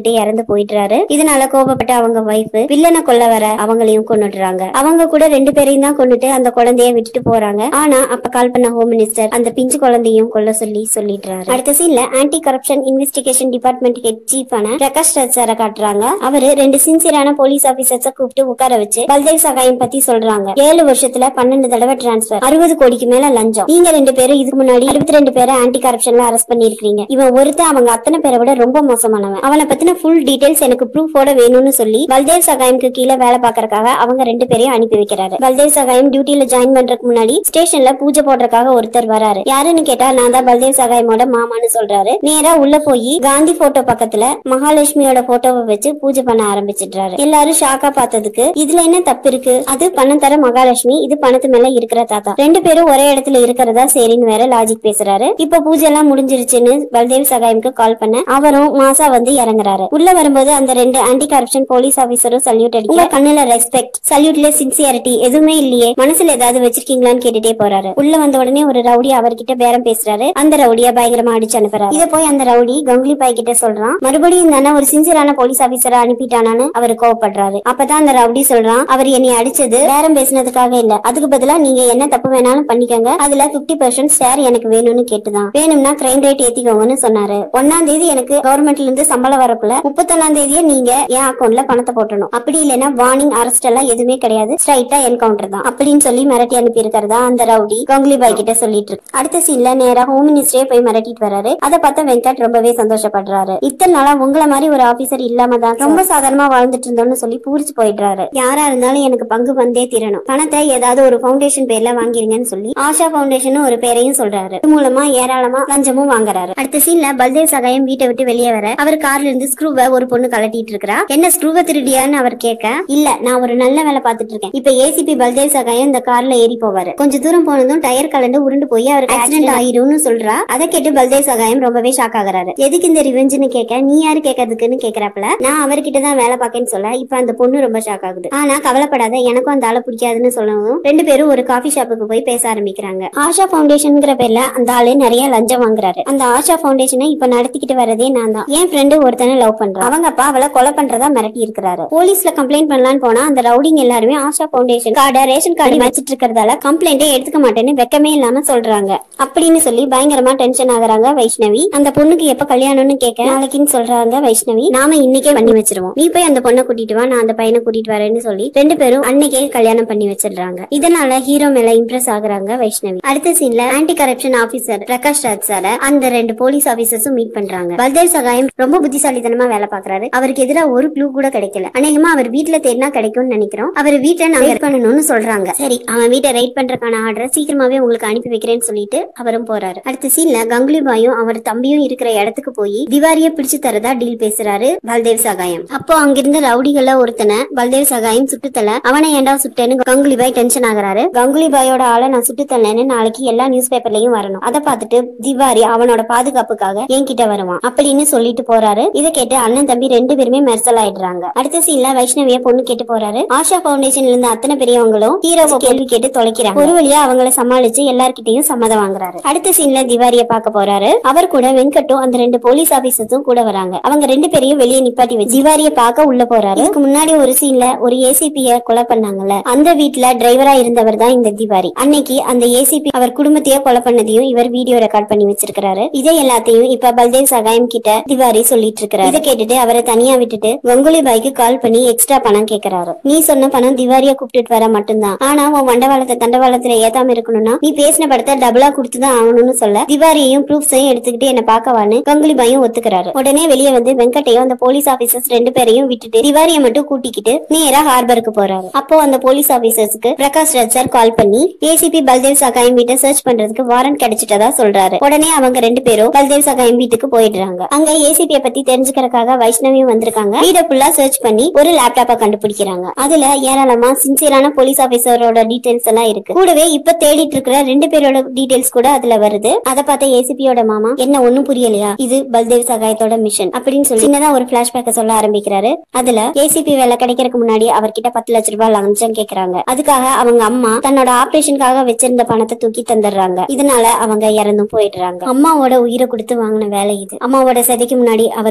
அடிபட்டு இறந்து போயிடுறாரு இதனால கோபப்பட்ட அவங்க வைஃப் வில்லனை கொல்ல வர அவங்களையும் கொன்னுடுறாங்க அவங்க கூட ரெண்டு பேரையும் தான் கொண்டுட்டு அந்த குழந்தைய விட்டுட்டு போறாங்க ஆனா அப்ப கால் பண்ண ஹோம் மினிஸ்டர் அந்த பிஞ்சு குழந்தையும் கொல்ல சொல்லி சொல்லிடுறாரு அடுத்த சீன்ல anti corruption investigation department head சீஃபான பிரகாஷ் ராஜ் சாரை காட்டுறாங்க அவரு ரெண்டு சின்சியரான போலீஸ் ஆபீசர்ஸ கூப்பிட்டு உட்கார வச்சு பல்தேவ் சகாயம் பத்தி சொல்றாங்க ஏழு வருஷத்துல பன்னெண்டு தடவை டிரான்ஸ்பர் அறுபது கோடிக்கு மேல லஞ்சம் நீங்க ரெண்டு பேரும் இதுக்கு முன்னாடி அறுபத்தி ரெண்டு பேரை ஆன்டி கரப்ஷன்ல அரெஸ்ட் பண்ணிருக்கீங்க இவன் ஒருத்தன் அவங்க அத்தனை பேரை விட ரொம்ப மோசமானவன் அவனை பத்தின ஃபுல் டீடைல்ஸ் எனக்கு ப்ரூஃபோட வேணும்னு சொல்லி பல்தேவ் சகாயம்க்கு கீழே வேலை பார்க்கறதுக்காக அவங்க ரெண்டு பேரையும் அனுப்பி வைக்கிறாரு பல்தேவ் சகாயம் டியூட்டில ஜாயின் பண்றதுக்கு முன்னாடி ஸ்டேஷன்ல பூஜை போடுறதுக்காக ஒருத்தர் வராரு யாருன்னு கேட்டா நான் தான் பல்தேவ் சகாயமோட மாமான்னு சொல்றாரு நேரா உள்ள போய் காந்தி போட்டோ பக்கத்துல மகாலட்சுமியோட போட்டோவை வச்சு பூஜை பண்ண ஆரம்பிச்சிடுறாரு எல்லாரும் ஷாக்கா பார்த்ததுக்கு இதுல என்ன தப்பு இருக்கு அது பணம் தர மகாலட்சுமி இது பணத்து மேல இருக்கிற தாத்தா ரெண்டு பேரும் ஒரே இடத்துல இருக்கிறதா சரின்னு வேற லாஜிக் பேசுறாரு இப்ப பூஜை எல்லாம் முடிஞ்சிருச்சுன்னு பல்தேவ் சகாயம்க்கு கால் பண்ண அவரும் மாசா வந்து இறங்குறாரு உள்ள வரும்போது அந்த ரெண்டு ஆன்டி கரப்ஷன் போலீஸ் ஆபீசரும் சல்யூட் அடிக்க உங்க கண்ணுல ரெஸ்பெக்ட் சல்யூட்ல சின்சியாரிட்டி எதுவுமே இல்லையே மனசுல ஏதாவது வச்சிருக்கீங்களான்னு கேட்டுட்டே போறாரு உள்ள வந்த உடனே ஒரு ரவுடி அவர்கிட்ட பேரம் பேசுறாரு அந்த ரவுடிய பயங்கரமா அடிச்சு அனுப்புறாரு இத போய் அந்த ரவுடி கங்குலி பாய் கிட்ட சொல்றான் மறுபடியும் தானே ஒரு சின்சியரான போலீஸ் ஆபீசரை அனுப்பிட்டானான்னு அவர் கோவப்படுறாரு அப்பதான் அந்த ரவுடி சொல்றான் அவர் என்னை அடிச்சது பேரம் பேசினதுக்காக இல்ல அதுக்கு பதிலா நீங்க என்ன தப்பு வேணாலும் பண்ணிக்கங்க அதுல 50% பர்சன்ட் ஷேர் எனக்கு வேணும்னு கேட்டுதான் வேணும்னா கிரைம் ரேட் ஏத்திக்கோங்கன்னு சொன்னாரு ஒன்னாம் தேதி எனக்கு கவர்மெண்ட்ல இருந்து சம்பளம் வரக்குள்ள முப்பத்தொன்னாம் தேதியே நீங்க என் அக்கௌண்ட்ல பணத்தை போட்டணும் அப்படி இல்லைன்னா வார்னிங் அரெஸ்ட் எல்லாம் எதுவுமே கிடையாது ஸ்ட்ரைட்டா என்கவுண்டர் தான் அப்படின்னு சொல்லி மிரட்டி அனுப்பி இருக்கிறதா அந்த ரவுடி கங்குலி பாய் கிட்ட சொல்லிட்டு இருக்கு அடுத்த சீன்ல நேரா ஹோம் மினிஸ்டரே போய் மிரட்டிட்டு வராரு அதை பார்த்த வெங்கட் ரொம்பவே சந்தோஷப்படுறாரு இத்தனை நாளா உங்கள மாதிரி ஒரு ஆபீசர் இல்லாம தான் ரொம்ப சாதாரணமா வாழ்ந்துட்டு இருந்தோம்னு சொல்லி பூரிச்சு போயிடுறாரு யாரா இருந்தாலும் எனக்கு பங்கு வந்தே தீரணும் பணத்தை ஏதாவது ஒரு ஃபவுண்டேஷன் பேர்ல வாங்கிருங்கன்னு சொல்லி ஆஷா ஃபவுண்டேஷன் ஒரு பேரையும் சொல்றாரு இது மூலமா ஏராளமா லஞ்சமும் வாங்குறாரு அடுத்த சீன்ல பல்தேவ் சகாயம் வீட்டை விட்டு வெளியே வர அவர் கார்ல இருந்து ஸ்க்ரூவை ஒரு பொண்ணு கலட்டிட்டு இருக்கா என்ன ஸ்க்ரூவை திருடியான்னு அவர் கேட்க இல்ல நான் ஒரு நல்ல வேலை பார்த்துட்டு இருக்கேன் இப்ப ஏசிபி பல்தேவ் சகாயம் இந்த கார்ல ஏறி போவாரு கொஞ்ச தூரம் போனதும் டயர் கலந்து உருண்டு போய் அவருக்கு ஆக்சிடென்ட் ஆயிரும்னு சொல்றா அதை கேட்டு பல்தேவ் சகாயம் ரொம்பவே ஷாக் ஆகுறாரு எதுக்கு இந்த ரிவெஞ்சுன்னு கேட்க நீ யாரு கேட்கறதுக்குன்னு கேக்குறாப்ல நான் அவர்கிட்ட தான் வேலை பார்க்கேன்னு சொல்ல இப்ப அந்த பொண்ணு ரொம்ப ஷாக் ஆகுது ஆனா கவலைப்படாத எனக்கும் அந்த ஆளை பிடிக்காதுன்னு சொல்லவும் ரெண்டு பேரும் ஒரு காஃபி ஷாப்புக்கு போய் பேச ஆரம்பிக்கிறாங்க ஆஷா ஃபவுண்டேஷன்ங்கிற பேர்ல அந்த ஆளு நிறைய லஞ்சம் வாங்குறாரு அந்த ஆஷா ஃபவுண்டேஷனை இப்ப நடத்திக்கிட்டு வரதே நான் தான் என் ஃப்ரெண்டு ஒருத்தனை லவ் பண்றான் அவங்க அப்பா அவளை கொலை பண்றதா மிரட்டி இருக்கிறாரு போலீஸ்ல கம்ப்ளைண்ட் பண்ணலாம்னு போனா அந்த ரவுடிங் எல்லாருமே ஆஷா ஃபவுண்டேஷன் கார்டை ரேஷன் கார்டு வச்சிட்டு இருக்கிறதால கம்ப்ளைண்டே எடுத்துக்க மாட்டேன்னு வெக்கமே இல்லாம சொல்றாங்க அப்படின்னு சொல்லி பயங்கரமா டென்ஷன் ஆகுறாங்க வைஷ்ணவி அந்த பொண்ணுக்கு எப்ப கல்யாணம்னு கேட்க நாளைக்குன்னு சொல்றாங்க வைஷ்ணவி நாம இன்னைக்கே பண்ணி வச்சிருவோம் நீ போய் அந்த பொண்ணை கூட்டிட்டு வா நான் அந்த பையனை கூட்டிட்டு வரேன்னு சொல்லி ரெண்டு பேரும் அன்னைக்கே கல்யாணம் பண்ணி வச்சிடுறாங்க இதனால ஹீரோ மேல இம்ப்ரெஸ் ஆகுறாங்க வைஷ்ணவி அடுத்த சீன்ல anti corruption officer Prakash Raj சார அந்த ரெண்டு போலீஸ் ஆபீசர்ஸும் மீட் பண்றாங்க பல்தேவ் சகாயம் ரொம்ப புத்திசாலித்தனமா வேலை பாக்குறாரு அவருக்கு எதிராக ஒரு க்ளூ கூட கிடைக்கல அநேகமா அவர் வீட்டுல தேடினா கிடைக்கும்னு நினைக்கிறோம் அவர் வீட்டை நாங்க ரைட் பண்ணணும்னு சொல்றாங்க சரி அவன் வீட்டை ரைட் பண்றதுக்கான ஆர்டர் சீக்கிரமாவே உங்களுக்கு அனுப்பி வைக்கிறேன்னு சொல்லிட்டு அவரும் போறாரு அடுத்த சீன்ல கங்குலி பாயும் அவர் தம்பியும் இருக்கிற இடத்துக்கு போய் திவாரிய பிடிச்சு தரதா டீல் பேசுறாரு பல்தேவ் சகாயம் அப்போ அங்கிருந்த ரவுடிகள ஒருத்தனை பல்தேவ் சகாயம் சுட்டுத்தல அவனை ஏன்டா சுட்டேன்னு கங்குலி பாய் டென்ஷன் ஆகுறாரு கங்குலி பாயோட ஆளை நான் சுட்டுத்தலன்னு நாளைக்கு எல்லா நியூஸ் பேப்பர்லயும் வரணும் அதை பார்த்துட்டு திவாரி அவனோட பாதுகாப்புக்காக என்கிட்ட வருவான் அப்படின்னு சொல்லிட்டு போறாரு இதை கேட்டு அண்ணன் தம்பி ரெண்டு பேருமே மெர்சல் ஆயிடுறாங்க அடுத்த சீன்ல வைஷ்ணவிய பொண்ணு கேட்டு போறாரு ஆஷா பவுண்டேஷன்ல இருந்த அத்தனை பெரியவங்களும் ஹீரோவை கேள்வி கேட்டு தொலைக்கிறாங்க ஒரு வழியா அவங்கள சமாளிச்சு எல்லார்கிட்டயும் சம்மதம் வாங்குறாரு அடுத்த சீன்ல திவாரிய பார்க்க போறாரு அவர் கூட வெங்கட்டும் அந்த ரெண்டு போலீஸ் ஆபீசர்ஸும் கூட வராங்க அவங்க ரெண்டு பேரையும் வெளியே நிப்பாட்டி வச்சு திவாரிய பார்க்க உள்ள போறாரு இதுக்கு முன்னாடி ஒரு சீன்ல ஒரு ஏசிபிய கொலை பண்ணாங்கல்ல அந்த வீட்ல டிரைவரா இருந்தவர் தான் இந்த திவாரி அன்னைக்கு அந்த ஏசிபி அவர் குடும்பத்தையே கொலை பண்ணதையும் இவர் வீடியோ ரெக்கார்ட் பண்ணி வச்சிருக்காரு இதை எல்லாத்தையும் இப்ப பல்தேவ் சகாயம் கிட்ட திவாரி சொல்லிட்டு இருக்கிறாரு இதை கேட்டுட்டு அவரை தனியா விட்டுட்டு கங்குலி பாய்க்கு கால் பண்ணி எக்ஸ்ட்ரா பணம் கேக்குறாரு நீ சொன்ன பணம் திவாரிய கூப்பிட்டுட்டு வர மட்டும்தான் ஆனா உன் வண்டவாளத்தை தண்டவாளத்துல ஏத்தாம இருக்கணும்னா நீ பேசின படத்தை டபுளா கொடுத்துதான் ஆகணும்னு சொல்ல திவாரியையும் ப்ரூஃப்ஸையும் எடுத்துக்கிட்டு என்ன பார்க்கவான்னு கங்குலி பாயும் ஒத்துக்கிறாரு உடனே வெளியே வந்து வெங்கட்டையும் அந்த போலீஸ் ஆபீசர்ஸ் ரெண்டு பேரையும் விட்டுட்டு திவாரிய மட்டும் கூட்டிக்கிட்டு நேரா ஹார்பருக்கு போறாரு அப்போ அந்த போலீஸ் ஆபீசர்ஸ்க்கு பிரகாஷ் ராஜ் சார் கால் பண்ணி ஏசிபி பல்தேவ் சகாயம் வீட்டை சர்ச் பண்றதுக்கு வாரண்ட் கிடைச்சிட்டதா சொல்றாரு உடனே அவங்க ரெண்டு பேரும் பல்தேவ் சகாயம் வீட்டுக்கு போயிடுறாங்க அங்க ஏசிபியை பத்தி தெரிஞ்சுக்கிறதுக்காக வைஷ்ணவியும் வந்திருக்காங்க வீட ஃபுல்லா சர்ச் பண்ணி ஒரு லேப்டாப்பை கண்டுபிடிக்கிறாங்க அதுல ஏராளமா சின்சியரான போலீஸ் ஆபீசரோட டீடைல்ஸ் எல்லாம் இருக்கு கூடவே இப்ப தேடிட்டு இருக்கிற ரெண்டு பேரோட டீடைல்ஸ் கூட அதுல வருது அதை பார்த்த ஏசிபியோட மாமா என்ன ஒண்ணும் புரியலையா இது பல்தேவ் சகாயத்தோட மிஷன் அப்படின்னு சொல்லி சின்னதா ஒரு பிளாஷ்பேக்க சொல்ல ஆரம்பிக்கிறாரு அதுல ஏசிபி வேலை கிடைக்கிறதுக்கு முன்னாடி அவர்கிட்ட பத்து லட்ச ரூபாய் லஞ்சம் கேக்குறாங்க அதுக்காக அவங்க அம்மா தன்னோட ஆபரேஷனுக்காக வச்சிருந்த பணத்தை தூக்கி தந்துடுறாங்க இதனால அவங்க இறந்தும் போயிடுறாங்க அம்மாவோட உயிரை கொடுத்து வாங்கின வேலை இது அம்மாவோட சதைக்கு முன்னாடி அவர் ஒரு சபதம்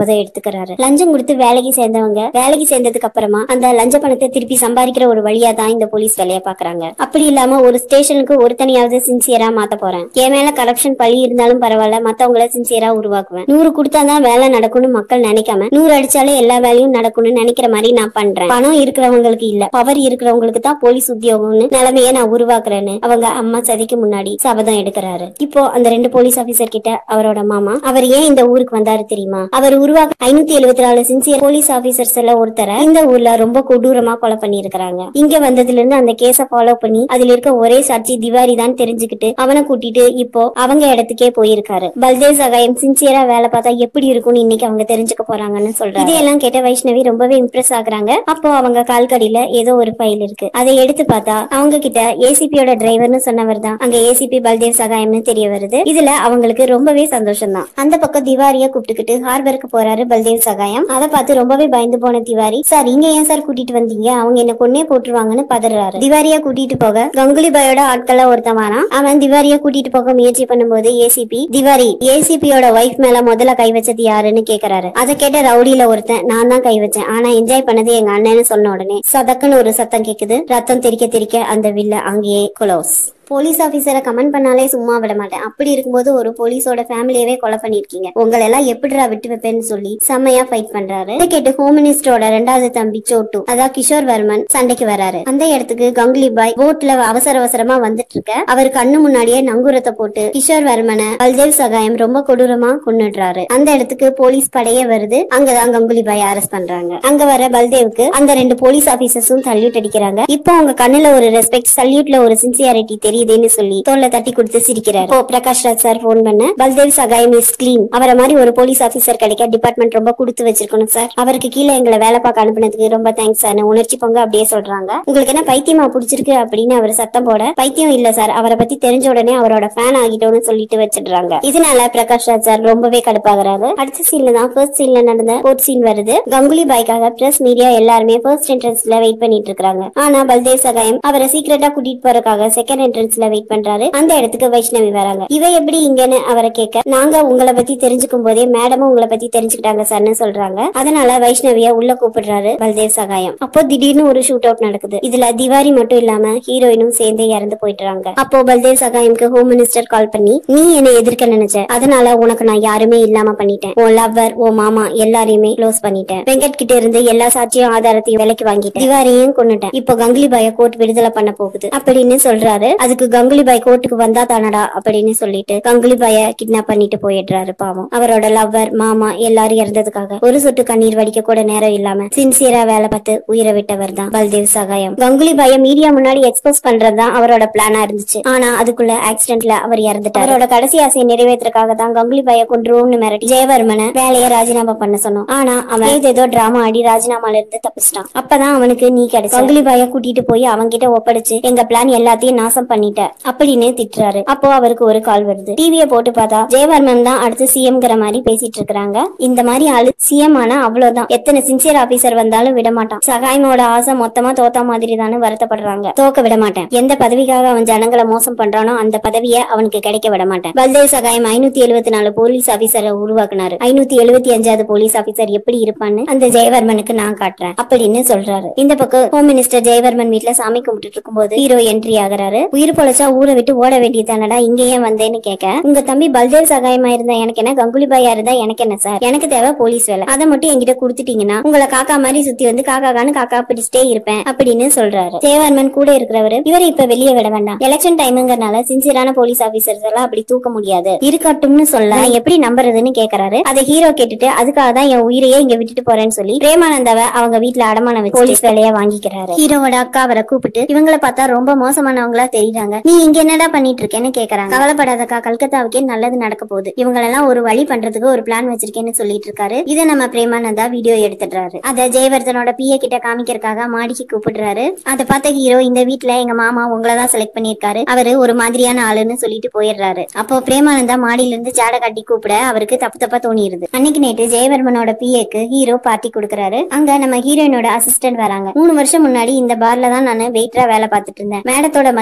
சபதம் எடுத்துக்கிறாரு லஞ்சம் கொடுத்து வேலைக்கு சேர்ந்தவங்க வேலைக்கு சேர்ந்ததுக்கு அப்புறமா அந்த லஞ்ச பணத்தை திருப்பி சம்பாதிக்கிற ஒரு வழியா தான் இந்த போலீஸ் வேலையை பாக்குறாங்க அப்படி இல்லாம ஒரு ஸ்டேஷனுக்கு ஒருத்தனையாவது சின்சியரா மாத்த போறேன் என் மேல கரப்ஷன் பழி இருந்தாலும் பரவாயில்ல மத்தவங்கள சின்சியரா உருவாக்குவேன் நூறு கொடுத்தாதான் வேலை நடக்கும்னு மக்கள் நினைக்காம நூறு அடிச்சாலே எல்லா வேலையும் நடக்கும்னு நினைக்கிற மாதிரி நான் பண்றேன் பணம் இருக்கிறவங்களுக்கு இல்ல பவர் இருக்கிறவங்களுக்கு தான் போலீஸ் உத்தியோகம்னு நிலைமையை நான் உருவாக்குறேன்னு அவங்க அம்மா சதிக்கு முன்னாடி சபதம் எடுக்கிறாரு இப்போ அந்த ரெண்டு போலீஸ் ஆபீசர் கிட்ட அவரோட மாமா அவர் ஏன் இந்த ஊருக்கு வந்தாரு தெரியுமா அவர் உருவாக்க ஐநூத்தி எழுபத்தி நாலு சின்சியர் போலீஸ் ஆபீசர்ஸ் எல்லாம் ஒருத்தரை இந்த ஊர்ல ரொம்ப கொடூரமா கொலை பண்ணியிருக்கிறாங்க இங்க வந்ததுல இருந்து அந்த கேஸ ஃபாலோ பண்ணி அதுல இருக்க ஒரே சாட்சி திவாரி தான் தெரிஞ்சுக்கிட்டு அவனை கூட்டிட்டு இப்போ அவங்க இடத்துக்கே போயிருக்காரு பல்தேவ் சகாயம் சின்சியரா வேலை பார்த்தா எப்படி இருக்கும்னு இன்னைக்கு அவங்க தெரிஞ்சுக்க போறாங்கன்னு சொல்றாங்க இதையெல்லாம் கேட்ட வைஷ்ணவி ரொம்பவே இம்ப்ரெஸ் ஆகுறாங்க அப்போ அவங்க கால்கடியில ஏதோ ஒரு ஃபைல் இருக்கு அதை எடுத்து பார்த்தா அவங்க கிட்ட ஏசிபியோட டிரைவர்னு சொன்னவர் தான் அங்க ஏசிபி பல்தேவ் சகாயம்னு தெரிய வருது இதுல அவங்களுக்கு ரொம்பவே சந்தோஷம் தான் அந்த பக்கம் திவாரிய கூப்பிட்டுக்கிட்டு ஹார்பருக்கு போறாரு பல்தேவ் சகாயம் அதை பார்த்து ரொம்பவே பயந்து போன திவாரி சார் இங்க ஏன் சார் கூட்டிட்டு வந்தீங்க அவங்க என்ன கொன்னே போட்டுருவாங்கன்னு பதறாரு திவாரிய கூட்டிட்டு போக கங்குலி பாயோட ஆட்கள ஒருத்தவானா அவன் திவாரிய கூட்டிட்டு போக முயற்சி பண்ணும்போது ஏசிபி திவாரி ஏசிபியோட ஒய்ஃப் மேல முதல்ல கை வச்சது யாருன்னு கேக்குறாரு அதை கேட்ட ரவுடியில ஒருத்தன் நான் தான் கை வச்சேன் ஆனா என்ஜாய் பண்ணது எங்க அண்ணன்னு சொன்ன உடனே சதக்குன்னு ஒரு சத்தம் கேக்குது ரத்தம் தெறிக்க தெறிக்க அந்த வில்ல அங்கேயே க்ளோஸ் போலீஸ் ஆபீசரை கமெண்ட் பண்ணாலே சும்மா விட மாட்டேன் அப்படி இருக்கும்போது ஒரு போலீஸோட ஃபேமிலியவே கொலை பண்ணிருக்கீங்க உங்களை எல்லாம் எப்படிடா விட்டு வைப்பேன்னு சொல்லி செம்மையா ஃபைட் பண்றாரு இதை கேட்டு ஹோம் மினிஸ்டரோட ரெண்டாவது தம்பி சோட்டு அதான் கிஷோர் வர்மன் சண்டைக்கு வராரு அந்த இடத்துக்கு கங்குலி பாய் போட்ல அவசர அவசரமா வந்துட்டு இருக்க அவர் கண்ணு முன்னாடியே நங்கூரத்தை போட்டு கிஷோர் வர்மனை பல்தேவ் சகாயம் ரொம்ப கொடூரமா கொன்னுடுறாரு அந்த இடத்துக்கு போலீஸ் படையே வருது அங்கதான் கங்குலி பாய் அரெஸ்ட் பண்றாங்க அங்க வர பல்தேவுக்கு அந்த ரெண்டு போலீஸ் ஆபீசர்ஸும் சல்யூட் அடிக்கிறாங்க இப்போ அவங்க கண்ணுல ஒரு ரெஸ்பெக்ட் சல்யூட்ல ஒரு சின்சியாரிட்டி தெரியுதுன்னு சொல்லி தோல்ல தட்டி கொடுத்து சிரிக்கிறாரு இப்போ பிரகாஷ் ராஜ் சார் போன் பண்ண பல்தேவ் சகாயம் இஸ் கிளீன் அவரை மாதிரி ஒரு போலீஸ் ஆபீசர் கிடைக்க டிபார்ட்மெண்ட் ரொம்ப கொடுத்து வச்சிருக்கணும் சார் அவருக்கு கீழே எங்களை வேலை பார்க்க அனுப்புனதுக்கு ரொம்ப தேங்க்ஸ் சார் உணர்ச்சி பொங்க அப்படியே சொல்றாங்க உங்களுக்கு என்ன பைத்தியமா பிடிச்சிருக்கு அப்படின்னு அவர் சத்தம் போட பைத்தியம் இல்ல சார் அவரை பத்தி தெரிஞ்ச உடனே அவரோட ஃபேன் ஆகிட்டோம்னு சொல்லிட்டு வச்சிடுறாங்க இதனால பிரகாஷ் ராஜ் சார் ரொம்பவே கடுப்பாகிறாரு அடுத்த சீன்ல தான் ஃபர்ஸ்ட் சீன்ல நடந்த கோர்ட் சீன் வருது கங்குலி பாய்க்காக பிரஸ் மீடியா எல்லாருமே ஃபர்ஸ்ட் என்ட்ரன்ஸ்ல வெயிட் பண்ணிட்டு இருக்காங்க ஆனா பல்தேவ் சகாயம் அவரை சீக்கிரட்டா கூட்டிட்டு போறதுக்காக செகண்ட் என்ட்ரன்ஸ்ல வெயிட் பண்றாரு அந்த இடத்துக்கு வைஷ்ணவி வராங்க இவ எப்படி இங்கன்னு அவரை கேட்க நாங்க உங்களை பத்தி தெரிஞ்சுக்கும் போதே மேடமும் உங்களை பத்தி தெரிஞ்சுக்கிட்டாங்க சார்னு சொல்றாங்க அதனால வைஷ்ணவிய உள்ள கூப்பிடுறாரு பல்தேவ் சகாயம் அப்போ திடீர்னு ஒரு ஷூட் அவுட் நடக்குது இதுல திவாரி மட்டும் இல்லாம ஹீரோயினும் சேர்ந்து இறந்து போயிடுறாங்க அப்போ பல்தேவ் சகாயம்க்கு ஹோம் மினிஸ்டர் கால் பண்ணி நீ என்னை எதிர்க்க நினைச்ச அதனால உனக்கு நான் யாருமே இல்லாம பண்ணிட்டேன் உன் லவ்வர் உன் மாமா எல்லாரையுமே க்ளோஸ் பண்ணிட்டேன் வெங்கட் கிட்ட இருந்து எல்லா சாட்சியும் ஆதாரத்தையும் விலைக்கு வாங்கிட்டேன் திவாரியும் கொன்னுட்டேன் இப்போ கங்குலி பாய கோர்ட் விடுதலை பண்ண போகுது அப்படின்னு சொல்றாரு அதுக்கு கங்குலி பாய் கோர்ட்டுக்கு வந்தா தானடா அப்படின்னு சொல்லிட்டு கங்குலி பாய கிட்னாப் பண்ணிட்டு போயிடுறாரு பாவம் அவரோட லவ்வர் மாமா எல்லாரும் இறந்ததுக்காக ஒரு சொட்டு கண்ணீர் வடிக்க கூட நேரம் இல்லாம சின்சியரா வேலை பார்த்து உயிரை விட்டவர் தான் பல்தேவ் சகாயம் கங்குலி பாய மீடியா முன்னாடி எக்ஸ்போஸ் பண்றதுதான் அவரோட பிளானா இருந்துச்சு ஆனா அதுக்குள்ள ஆக்சிடென்ட்ல அவர் இறந்துட்டார் அவரோட கடைசி ஆசையை நிறைவேற்றுறதுக்காக தான் கங்குலி பாய கொன்றுவோம்னு மிரட்டி ஜெயவர்மனை வேலையை ராஜினாமா பண்ண சொன்னோம் ஆனா அவன் ஏதோ ஏதோ டிராமா ஆடி ராஜினாமால இருந்து தப்பிச்சிட்டான் அப்பதான் அவனுக்கு நீ கிடைச்ச கங்குலி பாய கூட்டிட்டு போய் அவன்கிட்ட ஒப்படைச்சு எங்க பிளான் எல்லாத்தையும் நாசம் பண்ணிட்ட அப்படின்னு திட்டுறாரு அப்போ அவருக்கு ஒரு கால் வருது டிவிய போட்டு பார்த்தா ஜெயவர்மன் தான் அடுத்து சிஎம்ங்கிற மாதிரி பேசிட்டு இருக்காங்க இந்த மாதிரி ஆளு சிஎம் ஆனா அவ்வளவுதான் எத்தனை சின்சியர் ஆபீசர் வந்தாலும் விட மாட்டான் சகாயமோட ஆசை மொத்தமா தோத்தா மாதிரி தானே வருத்தப்படுறாங்க தோக்க விட மாட்டேன் எந்த பதவிக்காக அவன் ஜனங்களை மோசம் பண்றானோ அந்த பதவியை அவனுக்கு கிடைக்க விட மாட்டேன் பல்தேவ் சகாயம் ஐநூத்தி எழுபத்தி நாலு போலீஸ் ஆபீசரை உருவாக்குனாரு ஐநூத்தி எழுபத்தி அஞ்சாவது போலீஸ் ஆபீசர் எப்படி இருப்பான்னு அந்த ஜெயவர்மனுக்கு நான் காட்டுறேன் அப்படின்னு சொல்றாரு இந்த பக்கம் ஹோம் மினிஸ்டர் ஜெயவர்மன் வீட்ல சாமி கும்பிட்டு இருக்கும்போது ஹீரோ என்ட்ரி ஆகுறாரு உயிர் பொழைச்சா ஊரை விட்டு ஓட வேண்டியதானடா இங்க ஏன் வந்தேன்னு கேட்க உங்க தம்பி பல்தேவ் சகாயமா இருந்தா எனக்கு என்ன கங்குலி பாயா இருந்தா எனக்கு என்ன சார் எனக்கு தேவை போலீஸ் வேலை அதை மட்டும் என்கிட்ட கொடுத்துட்டீங்கன்னா உங்களை காக்கா மாதிரி சுத்தி வந்து காக்காக்கான்னு காக்கா பிடிச்சிட்டே இருப்பேன் அப்படின்னு சொல்றாரு ஜெயவர்மன் கூட இருக்கிறவரு இவரை இப்ப வெளியே விட வேண்டாம் எலெக்ஷன் டைமுங்கறனால சின்சியரான போலீஸ் ஆபீசர்ஸ் எல்லாம் அப்படி தூக்க முடியாது இருக்கட்டும்னு சொல்ல நான் எப்படி நம்புறதுன்னு கேக்குறாரு அதை ஹீரோ கேட்டுட்டு அதுக்காக தான் என் உயிரையே இங்க விட்டுட்டு போறேன்னு சொல்லி பிரேமானந்தாவை அவங்க வீட்ல அடமானம் வச்சு போலீஸ் வேலையா வாங்கிக்கிறாரு ஹீரோவோட அக்கா அவரை கூப்பிட்டு இவங்களை பார்த்தா ரொம்ப மோசமானவங்களா தெரியுறாங்க நீ இங்க என்னடா பண்ணிட்டு இருக்கேன்னு கேக்குறாங்க கவலைப்படாதக்கா கல்கத்தாவுக்கே நல்லது நடக்க போகுது இவங்களெல்லாம் ஒரு வழி பண்றதுக்கு ஒரு பிளான் வச்சிருக்கேன்னு சொல்லிட்டு இருக்காரு இதை நம்ம பிரேமானந்தா வீடியோ எடுத்துடுறாரு அத ஜெயவர்தனோட பிஏ கிட்ட காமிக்கிறதுக்காக மாடிக்கு கூப்பிடுறாரு அதை பார்த்த ஹீரோ இந்த வீட்ல எங்க மாமா உங்களை தான் செலக்ட் பண்ணிருக்காரு அவரு ஒரு மாதிரியான ஆளுன்னு சொல்லிட்டு போயிடுறாரு அப்போ பிரேமானந்தா மாடியில இருந்து ஜாட கட்டி கூப்பிட அவருக்கு தப்பு தப்பா தோணிடுது அன்னைக்கு நைட்டு ஜெயவர்மனோட பிஏக்கு ஹீரோ பார்ட்டி கொடுக்கறாரு அங்க நம்ம ஹீரோயினோட அசிஸ்டன்ட் வராங்க மூணு வருஷம் முன்னாடி இந்த பார்ல தான் நான் வெயிட்டரா வேலை பார்த்துட்டு இருந்தேன் மேடத்தோட மகிமையால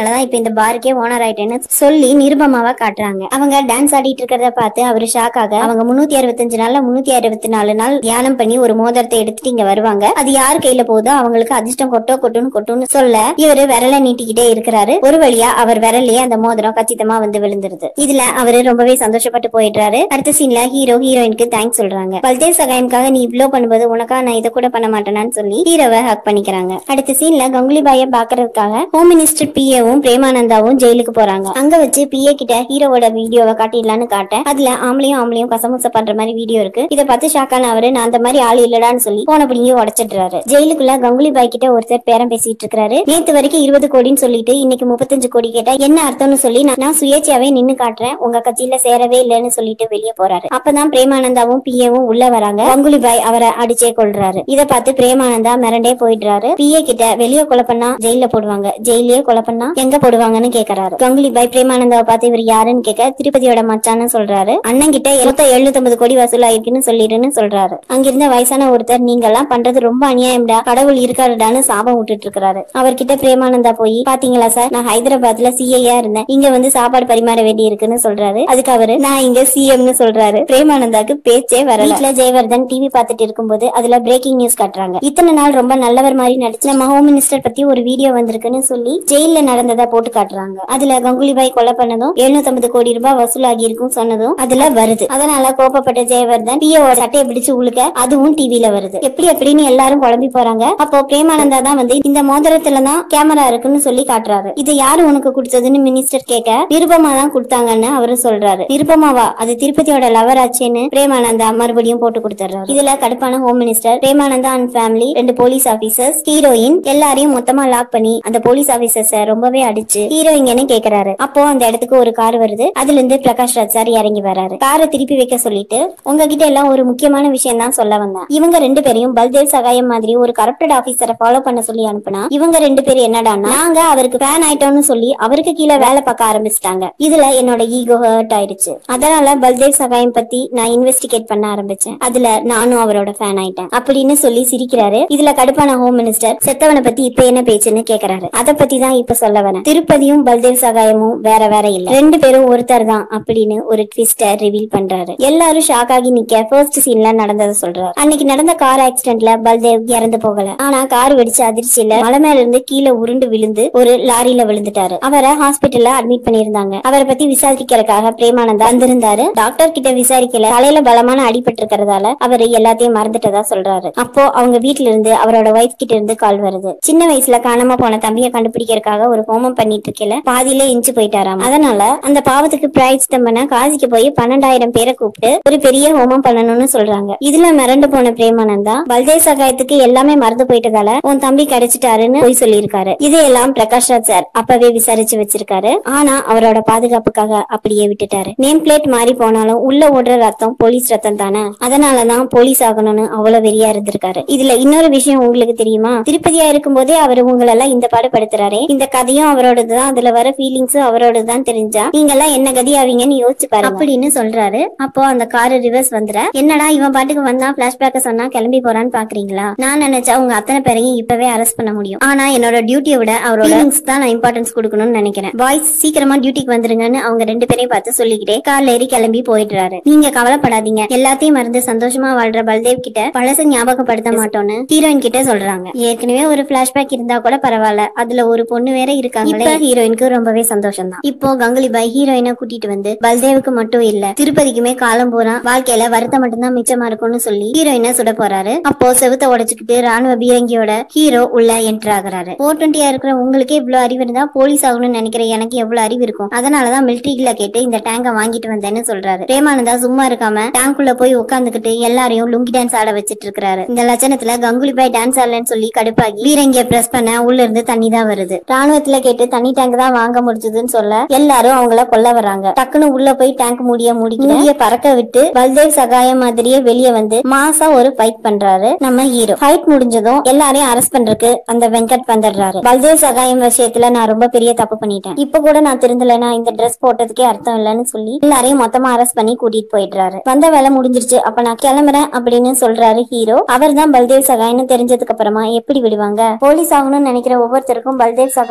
அதனாலதான் இப்ப இந்த பாருக்கே ஓனர் ஆயிட்டேன்னு சொல்லி நிருபமாவா காட்டுறாங்க அவங்க டான்ஸ் ஆடிட்டு இருக்கிறத பார்த்து அவரு ஷாக் ஆக அவங்க முன்னூத்தி அறுபத்தஞ்சு நாள்ல முன்னூத்தி அறுபத்தி நாலு நாள் தியானம் பண்ணி ஒரு மோதிரத்தை எடுத்துட்டு இங்க வருவாங்க அது யார் கையில போகுதோ அவங்களுக்கு அதிர்ஷ்டம் கொட்டோ கொட்டுன்னு கொட்டுன்னு சொல்ல இவரு விரலை நீட்டிக்கிட்டே இருக்கிறாரு ஒரு வழியா அவர் விரல்லயே அந்த மோதிரம் கச்சிதமா வந்து விழுந்துருது இதுல அவரு ரொம்பவே சந்தோஷப்பட்டு போயிடுறாரு அடுத்த சீன்ல ஹீரோ ஹீரோயினுக்கு தேங்க்ஸ் சொல்றாங்க பல்தேவ் சகாயம்காக நீ இவ்ளோ பண்ணும்போது உனக்கா நான் இதை கூட பண்ண மாட்டேனான்னு சொல்லி ஹீரோவை ஹக் பண்ணிக்கிறாங்க அடுத்த சீன்ல கங்குலி பாய பாக்குறதுக்காக ஹோம் மினிஸ்டர் பிஏவும் பிரேமானந்தாவும் ஜெயிலுக்கு போறாங்க அங்க வச்சு பிஏ கிட்ட ஹீரோவோட வீடியோவை காட்டிடலான்னு காட்ட அதுல ஆம்பளையும் ஆம்பளையும் கசமுச பண்ற மாதிரி வீடியோ இருக்கு இதை பார்த்து ஷாக்கான அவரு நான் அந்த மாதிரி ஆள் இல்லடான்னு சொல்லி போன பிடிங்கி உடச்சிடுறாரு ஜெயிலுக்குள்ள கங்குலி பாய் கிட்ட ஒருத்தர் பேரம் பேசிட்டு இருக்காரு நேத்து வரைக்கும் இருபது கோடின்னு சொல்லிட்டு இன்னைக்கு முப்பத்தஞ்சு கோடி கேட்டா என்ன அர்த்தம்னு சொல்லி நான் நான் சுயேட்சையாவே நின்னு காட்டுறேன் உங்க கட்சியில சேரவே இல்லைன்னு சொல்லிட்டு வெளியே போறாரு அப்பதான் பிரேமானந்தாவும் பிஏவும் உள்ள வராங்க கங்குலி பாய் அவரை அடிச்சே கொள்றாரு இத பார்த்து பிரேமானந்தா மிரண்டே போயிடுறாரு பிஏ கிட்ட வெளியே கொலை பண்ணா ஜெயில போடுவாங்க ஜெயிலே கொலை பண்ணா எங்க போடுவாங்கன்னு கேக்குறாரு கங்குலி பாய் பிரேமானந்தாவை பார்த்து இவர் யாருன்னு கேட்க திருப்பதியோட மச்சான்னு சொல்றாரு அண்ணன் கிட்ட மொத்தம் எழுநூத்தம்பது கோடி வசூலாயிருக்குன்னு சொல்லிடுன்னு சொல்றாரு அங்கிருந்த வயசான ஒருத்தர் நீங்க எல்லாம் பண்றது ரொம்ப அநியாயம்டா கடவுள் இருக்காருடான்னு சாபம் விட்டுட்டு இருக்காரு அவர்கிட்ட பிரேமானந்தா போய் பாத்தீங்களா சார் நான் ஹைதராபாத்ல சிஐயா இருந்தேன் இங்க வந்து சாப்பாடு பரிமாற வேண்டி இருக்குன்னு சொல்றாரு அதுக்கு அவரு நான் இங்க சிஎம்னு சொல்றாரு பிரேமானந்தாக்கு பேச்சே வரல வீட்ல ஜெயவர்தன் டிவி பார்த்துட்டு இருக்கும்போது அதுல பிரேக்கிங் நியூஸ் காட்டுறாங்க இத்தனை நாள் ரொம்ப நல்லவர் மாதிரி நடிச்சு நம்ம ஹோம் மினிஸ்டர் பத்தி ஒரு வீடியோ வந்திருக்குன்னு சொல்லி ஜெயில நடந்ததா போட்டு காட்டுறாங்க அதுல கங்குலி பாய் கொலை பண்ணதும் 750 கோடி ரூபாய் வசூலாகி இருக்கும் சொன்னதும் அதுல வருது அதனால கோபப்பட்ட ஜெயவர்தன் பிஓ சட்டையை பிடிச்சு உழுக்க அதுவும் டிவில வருது எப்படி எப்படின்னு எல்லாரும் குழம்பி போறாங்க அப்போ பிரேமானந்தா தான் வந்து இந்த மோதிரத்துல தான் கேமரா இருக்குன்னு சொல்லி காட்டுறாரு இது யாரு உனக்கு கொடுத்ததுன்னு மினிஸ்டர் கேட்க நிருபமா தான் கொடுத்தாங்கன்னு அவரு சொல்றாரு நிருபமாவா அது திருப்பதியோட லவர் ஆச்சேன்னு பிரேமானந்தா மறுபடியும் போட்டு கொடுத்துறாரு இதுல கடுப்பான home minister Premananda and family ரெண்டு போலீஸ் ஆபீசர்ஸ் ஹீரோயின் எல்லாரையும் மொத்தமா லாக் பண்ணி அந்த போலீஸ் ஆபீசர்ஸ ரொம்பவே அடிச்சு ஹீரோயிங்கன்னு கேக்குறாரு அப்போ அந்த இடத்துக்கு ஒரு கார் வருது அதுல இருந்து பிரகாஷ் ராஜ் சார் இறங்கி வராரு காரை திருப்பி வைக்க சொல்லிட்டு உங்ககிட்ட எல்லாம் ஒரு முக்கியமான விஷயம் தான் சொல்ல வந்தேன் இவங்க ரெண்டு பேரையும் பல்தேவ் சகாயம் மாதிரி ஒரு கரப்டட் ஆபீசரை ஃபாலோ பண்ண சொல்லி அனுப்புனா இவங்க ரெண்டு பேரும் என்னடான்னா நாங்க அவருக்கு ஃபேன் ஆயிட்டோம்னு சொல்லி அவருக்கு கீழே வேலை பார்க்க ஆரம்பிச்சிட்டாங்க இதுல என்னோட ஈகோ ஹர்ட் ஆயிடுச்சு அதனால பல்தேவ் சகாயம் பத்தி நான் இன்வெஸ்டிகேட் பண்ண ஆரம்பிச்சேன் அதுல நானும் அவரோட ஃபேன் ஆயிட்டேன் அப்படின்னு சொல்லி சிரிக்கிறாரு இதுல கடுப்பான ஹோம் மினிஸ்டர் செத்தவனை பத்தி இப்ப என்ன பேச்சுன்னு கேக்குறாரு அத பத்தி தான் இப்ப சொல்ல வரேன் திருப்பதியும் பல்தேவ் சகாயமும் வேற வேற இல்ல ரெண்டு பேரும் ஒருத்தர் தான் அப்படின்னு ஒரு ட்விஸ்ட ரிவீல் பண்றாரு எல்லாரும் ஷாக் ஆகி நிக்க ஃபர்ஸ்ட் சீன்ல நடந்ததை சொல்றாரு அன்னைக்கு நடந்த கார் ஆக்சிடென்ட்ல பல்தேவ் இறந்து போகல ஆனா கார் வெடிச்ச அதிர்ச்சியில மலை மேல இருந்து கீழே உருண்டு விழுந்து ஒரு லாரியில விழுந்துட்டாரு அவரை ஹாஸ்பிட்டல்ல அட்மிட் பண்ணியிருந்தாங்க அவரை பத்தி விசாரிக்கிறதுக்காக பிரேமானந்தா வந்திருந்தாரு டாக்டர் கிட்ட விசாரிக்கல தலையில பலமான அடிபட்டு இருக்கிறதால அவரு எல்லாத்தையும் மறந்துட்டதா சொல்றாரு அப்போ அவங்க வீட்ல இருந்து அவரோட ஒய்ஃப் கிட்ட இருந்து கால் வருது சின்ன வயசுல காணாம போன தம்பியை கண்டுபிடிக்கிறதுக்காக ஒரு ஹோமம் பண்ணிட்டு இருக்கல பாதியில இன்ச்சு போயிட்டாராம் அதனால அந்த பாவத்துக்கு பிராய்ச்சித்தம் பண்ண காசிக்கு போய் பன்னெண்டாயிரம் பேரை கூப்பிட்டு ஒரு பெரிய ஹோமம் பண்ணணும்னு சொல்றாங்க இதுல மிரண்டு போன பிரேமானந்தா பல்தேவ் சகாயத்துக்கு எல்லாமே மறந்து போயிட்டதால உன் தம்பி கிடைச்சிட்டாருன்னு போய் சொல்லியிருக்காரு இதையெல்லாம் பிரகாஷ் ராஜ் சார் அப்பவே விசாரிச்சு வச்சிருக்காரு ஆனா அவரோட பாதுகாப்புக்காக அப்படியே விட்டுட்டாரு நேம் பிளேட் மாறி போனாலும் உள்ள ஓடுற ரத்தம் போலீஸ் ரத்தம் தானே அதனாலதான் போலீஸ் ஆகணும்னு அவ்வளவு வெறியா இருந்திருக்காரு இதுல இன்னொரு விஷயம் உங்களுக்கு தெரியுமா திருப்பதியா இருக்கும் போதே அவர் உங்களெல்லாம் இந்த பாடுபடுத்துறாரு இந்த கதையும் அவரோடது தான் அதுல வர ஃபீலிங்ஸும் அவரோடது தான் தெரிஞ்சா நீங்க எல்லாம் என்ன கதி ஆவீங்கன்னு யோசிச்சு பாருங்க அப்படின்னு சொல்றாரு அப்போ அந்த காரு ரிவர்ஸ் வந்துற என்னடா இவன் பாட்டுக்கு வந்தா பிளாஷ்பேக்க சொன்னா கிளம்பி போறான்னு பாக்குறீங்களா நான் நினைச்சா உங்க அத்தனை பேரையும் இப்பவே அரெஸ்ட் பண்ண முடியும் ஆனா என்னோட டியூட்டியை விட அவரோட feelings தான் நான் இம்பார்ட்டன்ஸ் கொடுக்கணும்னு நினைக்கிறேன் பாய்ஸ் சீக்கிரமா டியூட்டிக்கு வந்துருங்கன்னு அவங்க ரெண்டு பேரையும் பார்த்து சொல்லிக்கிட்டே கார்ல ஏறி கிளம்பி போயிடுறாரு நீங்க கவலைப்படாதீங்க எல்லாத்தையும் மறந்து சந்தோஷமா வாழ்ற பல்தேவ் கிட்ட பழச ஞாபகப்படுத்த மாட்டோம்னு ஹீரோயின் கிட்ட சொல்றாங்க ஏற்கனவே ஒரு பிளாஷ்பேக் இருந்தா கூட பரவாயில்ல அதுல ஒரு பொண்ணு வேற இருக்காங்களே ஹீரோயினுக்கு ரொம்பவே சந்தோஷம் தான் இப்போ கங்குலி பாய் ஹீரோயினை கூட்டிட்டு வந்து பல்தேவுக்கு மட்டும் இல்ல திருப்பதிக்குமே காலம் பூரா வாழ்க்கையில வருத்தம் மட்டும்தான் மிச்சமா இருக்கும்னு சொல்லி ஹீரோயினை சுட போறாரு அப்போ செவுத்த உடைச்சுக்கிட்டு ராணுவ பீரங்கியோட ஹீரோ உள்ள என்டர் ஆகுறாரு போர் டுவெண்ட்டியா இருக்கிற உங்களுக்கே இவ்வளவு அறிவு இருந்தா போலீஸ் ஆகணும்னு நினைக்கிற எனக்கு எவ்வளவு அறிவு இருக்கும் அதனாலதான் மிலிட்டரிக்குள்ள கேட்டு இந்த டேங்க வாங்கிட்டு வந்தேன்னு சொல்றாரு பிரேமானந்தா சும்மா இருக்காம டேங்குள்ள போய் உட்காந்துக்கிட்டு எல்லாரையும் லுங்கி டான்ஸ் ஆட வச்சிட்டு இருக்காரு இந்த லட்சணத்துல கங்குலி பாய் டான்ஸ் ஆடலன்னு சொல்லி கடுப்பாகி பீரங்கிய பிரஸ் பண்ண உள்ள இருந்து தண்ணி தான் வருது ராணுவத்துல கேட்டு தண்ணி டேங்க் தான் வாங்க முடிஞ்சதுன்னு சொல்ல எல்லாரும் அவங்கள கொல்ல வராங்க டக்குன்னு உள்ள போய் டேங்க் மூடிய மூடி மூடிய பறக்க விட்டு பல்தேவ் சகாயம் மாதிரியே வெளியே வந்து மாசா ஒரு ஃபைட் பண்றாரு நம்ம ஹீரோ ஃபைட் முடிஞ்சதும் எல்லாரையும் அரெஸ்ட் பண்றதுக்கு அந்த வெங்கட் வந்துடுறாரு பல்தேவ் சகாயம் விஷயத்துல நான் ரொம்ப பெரிய தப்பு பண்ணிட்டேன் இப்ப கூட நான் திருந்தலைன்னா இந்த ட்ரெஸ் போட்டதுக்கே அர்த்தம் இல்லைன்னு சொல்லி எல்லாரையும் மொத்தமா அரெஸ்ட் பண்ணி கூட்டிட்டு போயிடுறாரு வந்த வேலை முடிஞ்சிருச்சு அப்ப நான் கிளம்புறேன் அப்படின்னு சொல்றாரு ஹீரோ அவர் தான் பல்தேவ் சகாயம்னு தெரிஞ்சதுக்கு அப்புறமா எப்படி விடுவாங்க போலீஸ் ஆகணும்னு நினைக்கிற ஒவ்வொருத்தருக்கும் பல்தேவ் சகாயம் தான்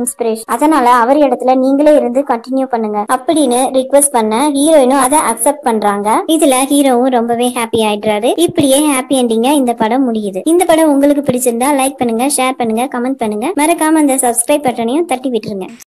இன்ஸ்பிரேஷன் அதனால அவர் இடத்துல நீங்களே இருந்து கண்டினியூ பண்ணுங்க அப்படின்னு ரிக்வெஸ்ட் பண்ண ஹீரோயினும் அதை அக்செப்ட் பண்றாங்க இதுல ஹீரோவும் ரொம்பவே ஹாப்பி ஆயிடுறாரு இப்படியே ஹாப்பி எண்டிங்கா இந்த படம் முடியுது இந்த படம் உங்களுக்கு பிடிச்சிருந்தா லைக் பண்ணுங்க ஷேர் பண்ணுங்க கமெண்ட் பண்ணுங்க மறக்காம அந்த சப்ஸ்கிரைப் பட்டனையும் தட்டி விட்டுருங்க